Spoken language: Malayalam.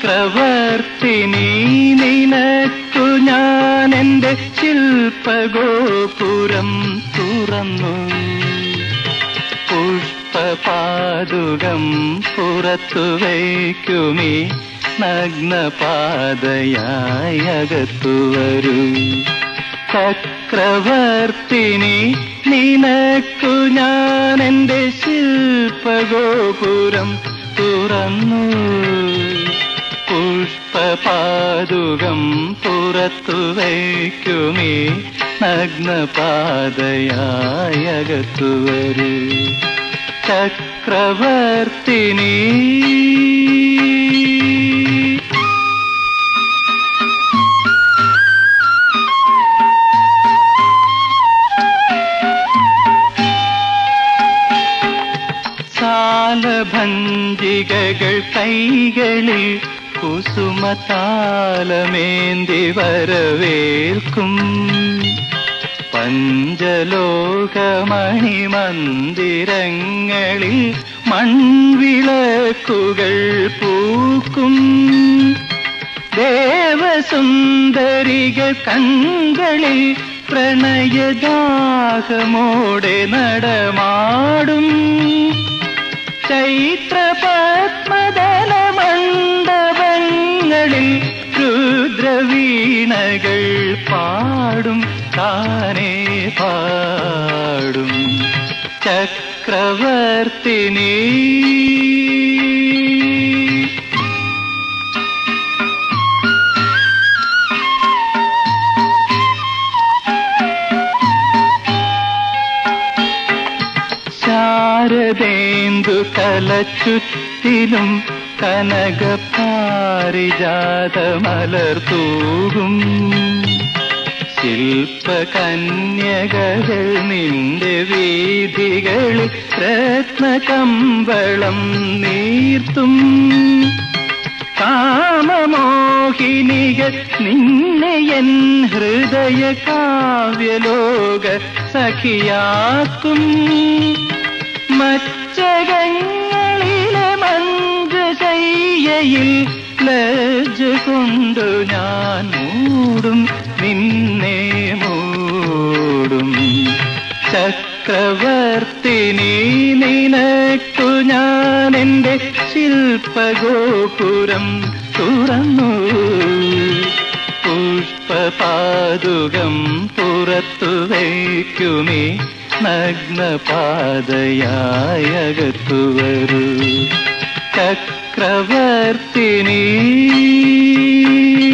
ചക്രവർത്തിനി നിനക്കു ഞാൻ എൻ്റെ ശില്പഗോപുരം തുറന്നു പുഷ്പപാതുകം പുറത്തു വയ്ക്കുമീ നഗ്നപാതയായി അകത്തു വരൂ ചക്രവർത്തിനി നിനക്കു ഞാൻ എൻ്റെ ശില്പഗോപുരം തുറന്നു പുഷ്പപാതുകം പുറത്തു വയ്ക്കുമേ നഗ്നപാതയായി അകത്തു വരൂ ചക്രവർത്തിനി സാലഭഞ്ജികകൾ കൈകളിൽ കുസുമതാലമേന്തി വരവേൽക്കും പഞ്ചലോകമണിമന്ദിരങ്ങളിൽ മൺവിളക്കുകൾ പൂക്കും ദേവസുന്ദരികൾ കൺകളിൽ പ്രണയദാഹമോടെ നടമാടും ചൈത്രപത്മദല മണ്ഡപങ്ങളിൽ രുദ്രവീണകൾ പാടും താനേ പാടും ചക്രവർത്തിനി ശാരദേന്ദു കലച്ചുറ്റിലും കനകപാരിജാത മലർത്തൂകും ശില്പകന്യകകൾ നിന്റെ വീഥികളിൽ രത്നകമ്പളം നീർത്തും കാമമോഹിനികൾ നിന്നെ എൻ ഹൃദയ കാവ്യലോക സഖിയാക്കും മച്ചകങ്ങളിലെ മഞ്ജശയ്യയിൽ ലജ്ജ കൊണ്ടു ഞാൻ മൂടും നിന്നെ മൂടും ചക്രവർത്തിനി നിനക്കു ഞാൻ എൻ്റെ ശില്പഗോപുരം തുറന്നു പുഷ്പപാതുകം പുറത്തു വയ്ക്കുമേ നഗ്നപാതയായി അകത്തു വരൂ ചക്രവർത്തിനി